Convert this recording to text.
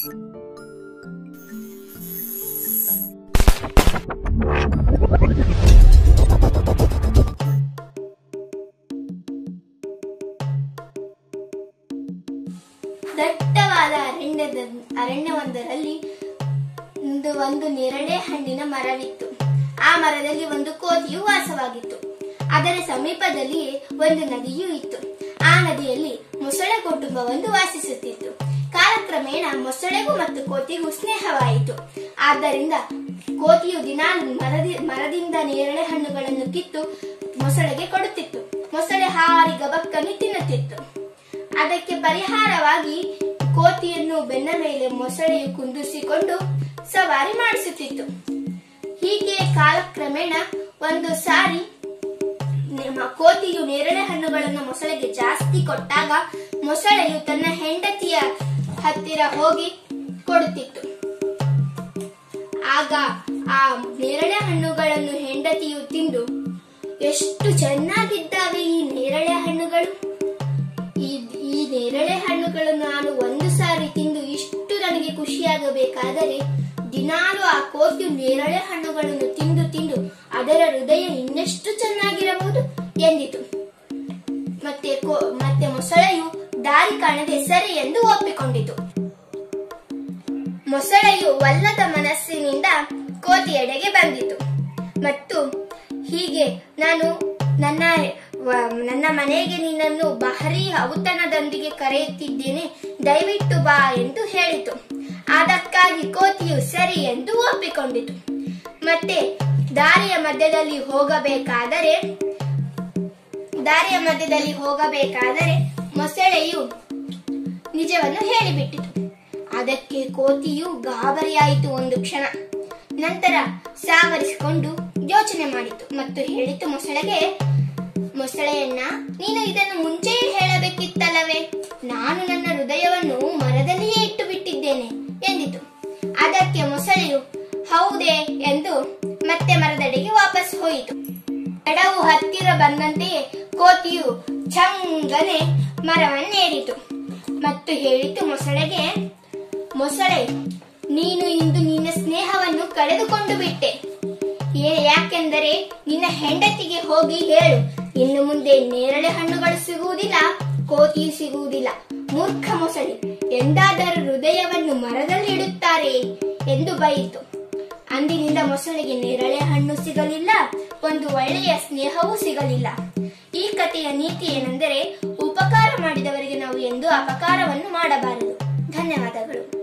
ದಟ್ಟವಾದ ಅರಣ್ಯದ ಅರಣ್ಯವೊಂದರಲ್ಲಿ ಒಂದು ಒಂದು ನೇರಳೆ ಹಣ್ಣಿನ ಮರವಿತ್ತು ಆ ಮರದಲ್ಲಿ ಒಂದು ಕೋತಿಯು ವಾಸವಾಗಿತ್ತು ಅದರ ಸಮೀಪದಲ್ಲಿಯೇ ಒಂದು ನದಿಯೂ ಇತ್ತು ಆ ನದಿಯಲ್ಲಿ ಮೊಸಳೆ ಕುಟುಂಬವೊಂದು ವಾಸಿಸುತ್ತಿತ್ತು ಕಾಲಕ್ರಮೇಣ ಮೊಸಳೆಗೂ ಮತ್ತು ಕೋತಿಗೂ ಸ್ನೇಹವಾಯಿತು ಆದ್ದರಿಂದ ಕೋತಿಯು ದಿನಾಲು ಮರದಿ ಮರದಿಂದ ನೇರಳೆ ಹಣ್ಣುಗಳನ್ನು ಕಿತ್ತು ಮೊಸಳೆಗೆ ಕೊಡುತ್ತಿತ್ತು ಮೊಸಳೆ ಹಾರಿ ಗಬಕ್ಕನ್ನು ತಿನ್ನುತ್ತಿತ್ತು ಅದಕ್ಕೆ ಪರಿಹಾರವಾಗಿ ಕೋತಿಯನ್ನು ಬೆನ್ನ ಮೇಲೆ ಮೊಸಳೆಯು ಕುಂದಿಸಿಕೊಂಡು ಸವಾರಿ ಮಾಡಿಸುತ್ತಿತ್ತು ಹೀಗೆ ಕಾಲಕ್ರಮೇಣ ಒಂದು ಸಾರಿ ನಿಮ್ಮ ಕೋತಿಯು ನೇರಳೆ ಹಣ್ಣುಗಳನ್ನು ಮೊಸಳೆಗೆ ಜಾಸ್ತಿ ಕೊಟ್ಟಾಗ ಮೊಸಳೆಯು ತನ್ನ ಹೆಂಡತಿಯ ಹತ್ತಿರ ಹೋಗಿ ಕೊಡುತ್ತಿತ್ತು ಆಗ ಆ ನೇರಳೆ ಹಣ್ಣುಗಳನ್ನು ಹೆಂಡತಿಯು ತಿಂದು ಎಷ್ಟು ಚೆನ್ನಾಗಿದ್ದಾವೆ ಈ ನೇರಳೆ ಹಣ್ಣುಗಳು ಈ ಈ ನೇರಳೆ ಹಣ್ಣುಗಳನ್ನು ನಾನು ಒಂದು ಸಾರಿ ತಿಂದು ಇಷ್ಟು ನನಗೆ ಖುಷಿಯಾಗಬೇಕಾದರೆ ದಿನಾಲು ಆ ಕೋತಿಯು ನೇರಳೆ ಹಣ್ಣುಗಳನ್ನು ತಿಂದು ತಿಂದು ಅದರ ಹೃದಯ ಇನ್ನೆಷ್ಟು ಚೆನ್ನಾಗಿರಬಹುದು ಎಂದಿತು ಮತ್ತೆ ಕೋ- ಮತ್ತೆ ಮೊಸಳೆಯು ದಾರಿ ಕಾಣದೆ ಸರಿ ಎಂದು ಒಪ್ಪಿಕೊಂಡಿತು ಮೊಸಳೆಯು ಒಲ್ಲದ ಮನಸ್ಸಿನಿಂದ ಕೋತಿಯೆಡೆಗೆ ಬಂದಿತು ಮತ್ತು ಹೀಗೆ ನಾನು ನನ್ನ ವ- ನನ್ನ ಮನೆಗೆ ನಿನ್ನನ್ನು ಭಾರಿ ಔತಣದೊಂದಿಗೆ ಕರೆಯುತ್ತಿದ್ದೇನೆ ದಯವಿಟ್ಟು ಬಾ ಎಂದು ಹೇಳಿತು ಅದಕ್ಕಾಗಿ ಕೋತಿಯು ಸರಿ ಎಂದು ಒಪ್ಪಿಕೊಂಡಿತು ಮತ್ತೆ ದಾರಿಯ ಮಧ್ಯದಲ್ಲಿ ಹೋಗಬೇಕಾದರೆ ದಾರಿಯ ಮಧ್ಯದಲ್ಲಿ ಹೋಗಬೇಕಾದರೆ ಮೊಸಳೆಯು ನಿಜವನ್ನು ಹೇಳಿಬಿಟ್ಟಿತು ಅದಕ್ಕೆ ಕೋತಿಯು ಗಾಬರಿಯಾಯಿತು ಒಂದು ಕ್ಷಣ ನಂತರ ಸಾವರಿಸಿಕೊಂಡು ಯೋಚನೆ ಮಾಡಿತು ಮತ್ತು ಹೇಳಿತು ಮೊಸಳೆಗೆ ಮೊಸಳೆಯನ್ನ ನೀನು ಇದನ್ನು ಮುಂಚೆಯೇ ಹೇಳಬೇಕಿತ್ತಲ್ಲವೇ ನಾನು ನನ್ನ ಹೃದಯವನ್ನು ಮರದಲ್ಲಿಯೇ ಇಟ್ಟು ಬಿಟ್ಟಿದ್ದೇನೆ ಎಂದಿತು ಅದಕ್ಕೆ ಮೊಸಳೆಯು ಹೌದೇ ಎಂದು ಮತ್ತೆ ಮರದಡಿಗೆ ವಾಪಸ್ ಹೋಯಿತು ಎಡವು ಹತ್ತಿರ ಬಂದಂತೆಯೇ ಕೋತಿಯು ಛಂಗನೆ ಮರವನ್ನೇರಿತು ಮತ್ತು ಹೇಳಿತು ಮೊಸಳೆಗೆ ಮೊಸಳೆ ನೀನು ಇಂದು ನಿನ್ನ ಸ್ನೇಹವನ್ನು ಕಳೆದುಕೊಂಡು ಬಿಟ್ಟೆ ಏ- ಯಾಕೆಂದರೆ ನಿನ್ನ ಹೆಂಡತಿಗೆ ಹೋಗಿ ಹೇಳು ಇನ್ನು ಮುಂದೆ ನೇರಳೆ ಹಣ್ಣುಗಳು ಸಿಗುವುದಿಲ್ಲ ಕೋತಿಯು ಸಿಗುವುದಿಲ್ಲ ಮೂರ್ಖ ಮೊಸಳೆ ಎಂದಾದರೂ ಹೃದಯವನ್ನು ಮರದಲ್ಲಿ ಇಡುತ್ತಾರೆ ಎಂದು ಬೈಯಿತು ಅಂದಿನಿಂದ ಮೊಸಳೆಗೆ ನೇರಳೆ ಹಣ್ಣು ಸಿಗಲಿಲ್ಲ ಒಂದು ಒಳ್ಳೆಯ ಸ್ನೇಹವೂ ಸಿಗಲಿಲ್ಲ ಈ ಕಥೆಯ ನೀತಿ ಏನೆಂದರೆ ಉಪಕಾರ ಮಾಡಿದವರಿಗೆ ನಾವು ಎಂದು ಅಪಕಾರವನ್ನು ಮಾಡಬಾರದು ಧನ್ಯವಾದಗಳು